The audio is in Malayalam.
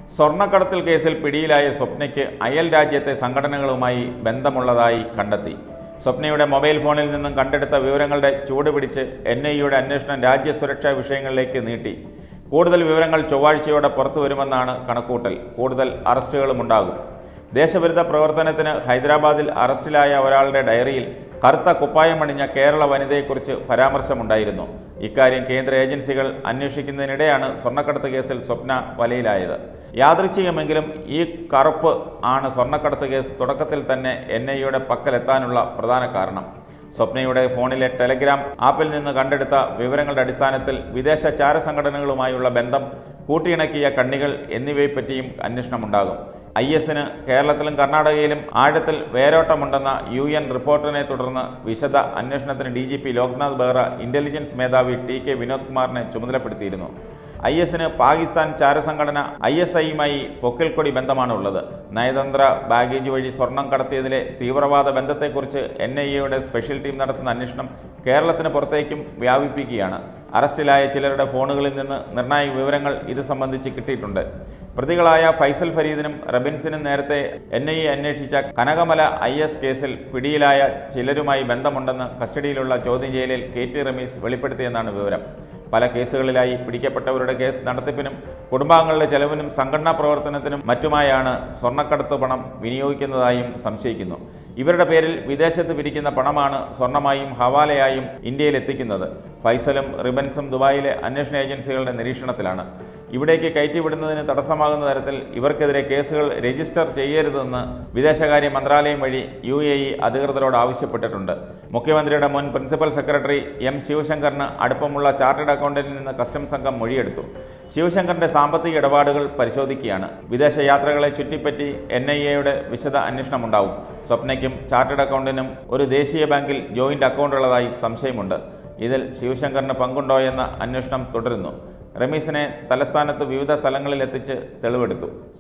സ്വർണ്ണക്കടത്തിൽ കേസിൽ പിടിയിലായ സ്വപ്നയ്ക്ക് അയൽ രാജ്യത്തെ സംഘടനകളുമായി ബന്ധമുള്ളതായി കണ്ടെത്തി സ്വപ്നയുടെ മൊബൈൽ ഫോണിൽ നിന്നും കണ്ടെടുത്ത വിവരങ്ങളുടെ ചൂട് പിടിച്ച് എൻ ഐ യുടെ അന്വേഷണം രാജ്യസുരക്ഷാ വിഷയങ്ങളിലേക്ക് നീട്ടി കൂടുതൽ വിവരങ്ങൾ ചൊവ്വാഴ്ചയോടെ പുറത്തു വരുമെന്നാണ് കണക്കൂട്ടൽ കൂടുതൽ അറസ്റ്റുകളും ഉണ്ടാകും ദേശവിരുദ്ധ പ്രവർത്തനത്തിന് ഹൈദരാബാദിൽ അറസ്റ്റിലായ ഒരാളുടെ ഡയറിയിൽ കറുത്ത കുപ്പായമണിഞ്ഞ കേരള വനിതയെക്കുറിച്ച് പരാമർശമുണ്ടായിരുന്നു ഇക്കാര്യം കേന്ദ്ര ഏജൻസികൾ അന്വേഷിക്കുന്നതിനിടെയാണ് സ്വർണ്ണക്കടത്ത് കേസിൽ സ്വപ്ന വലയിലായത് യാദൃച്ഛികമെങ്കിലും ഈ കറുപ്പ് ആണ് സ്വർണ്ണക്കടത്ത് കേസ് തുടക്കത്തിൽ തന്നെ എൻ ഐ യുടെ പക്കലെത്താനുള്ള പ്രധാന കാരണം സ്വപ്നയുടെ ഫോണിലെ ടെലഗ്രാം ആപ്പിൽ നിന്ന് കണ്ടെടുത്ത വിവരങ്ങളുടെ അടിസ്ഥാനത്തിൽ വിദേശ ചാരസംഘടനകളുമായുള്ള ബന്ധം കൂട്ടിയിണക്കിയ കണ്ണികൾ എന്നിവയെപ്പറ്റിയും അന്വേഷണമുണ്ടാകും ഐ എസിന് കേരളത്തിലും കർണാടകയിലും ആഴത്തിൽ വേരോട്ടമുണ്ടെന്ന യു എൻ റിപ്പോർട്ടിനെ തുടർന്ന് വിശദ അന്വേഷണത്തിന് D G P Loknath Behera intelligence മേധാവി ടി കെ വിനോദ് കുമാറിനെ ചുമതലപ്പെടുത്തിയിരുന്നു ഐ എസിന് പാകിസ്ഥാൻ ചാരസംഘടന ഐ എസ് ഐയുമായി പൊക്കിൽക്കൊടി ബന്ധമാണ് ഉള്ളത് നയതന്ത്ര ബാഗേജ് വഴി സ്വർണം കടത്തിയതിലെ തീവ്രവാദ ബന്ധത്തെക്കുറിച്ച് എൻ ഐ എയുടെ സ്പെഷ്യൽ ടീം നടത്തുന്ന അന്വേഷണം കേരളത്തിന് പുറത്തേക്കും വ്യാപിപ്പിക്കുകയാണ് അറസ്റ്റിലായ ചിലരുടെ ഫോണുകളിൽ നിന്ന് നിർണായക വിവരങ്ങൾ ഇത് സംബന്ധിച്ച് കിട്ടിയിട്ടുണ്ട് പ്രതികളായ ഫൈസൽ ഫരീദിനും റബിൻസിനും നേരത്തെ എൻ ഐ എ അന്വേഷിച്ച കനകമല ഐ എസ് കേസിൽ പിടിയിലായ ചിലരുമായി ബന്ധമുണ്ടെന്ന് കസ്റ്റഡിയിലുള്ള ചോദ്യം ചെയ്യലിൽ കെ ടി റമീസ് വെളിപ്പെടുത്തിയെന്നാണ് വിവരം പല കേസുകളിലായി പിടിക്കപ്പെട്ടവരുടെ കേസ് നടത്തിപ്പിനും കുടുംബാംഗങ്ങളുടെ ചെലവിനും സംഘടനാ പ്രവർത്തനത്തിനും മറ്റുമായാണ് സ്വർണ്ണക്കടത്ത് പണം വിനിയോഗിക്കുന്നതായും സംശയിക്കുന്നു ഇവരുടെ പേരിൽ വിദേശത്ത് പിരിക്കുന്ന പണമാണ് സ്വർണമായും ഹവാലയായും ഇന്ത്യയിൽ എത്തിക്കുന്നത് ഫൈസലും റിബൻസും ദുബായിലെ അന്വേഷണ ഏജൻസികളുടെ നിരീക്ഷണത്തിലാണ് ഇവിടേക്ക് കയറ്റിവിടുന്നതിന് തടസ്സമാകുന്ന തരത്തിൽ ഇവർക്കെതിരെ കേസുകൾ രജിസ്റ്റർ ചെയ്യരുതെന്ന് വിദേശകാര്യ മന്ത്രാലയം വഴി യു എ ഇ അധികൃതരോട് ആവശ്യപ്പെട്ടിട്ടുണ്ട് മുഖ്യമന്ത്രിയുടെ മുൻ പ്രിൻസിപ്പൽ സെക്രട്ടറി എം ശിവശങ്കറിന് അടുപ്പമുള്ള ചാർട്ടേഡ് അക്കൗണ്ടന്റിൽ നിന്ന് കസ്റ്റംസ് സംഘം മൊഴിയെടുത്തു ശിവശങ്കറിന്റെ സാമ്പത്തിക ഇടപാടുകൾ പരിശോധിക്കുകയാണ് വിദേശ യാത്രകളെ ചുറ്റിപ്പറ്റി എൻ ഐ എയുടെ വിശദ അന്വേഷണമുണ്ടാവും സ്വപ്നയ്ക്കും ചാർട്ടേഡ് അക്കൗണ്ടന്റിനും ഒരു ദേശീയ ബാങ്കിൽ ജോയിന്റ് അക്കൗണ്ടുള്ളതായി സംശയമുണ്ട് ഇതിൽ ശിവശങ്കറിന് പങ്കുണ്ടോ എന്ന അന്വേഷണം തുടരുന്നു റമീസിനെ തലസ്ഥാനത്ത് വിവിധ സ്ഥലങ്ങളിൽ എത്തിച്ച് തെളിവെടുത്തു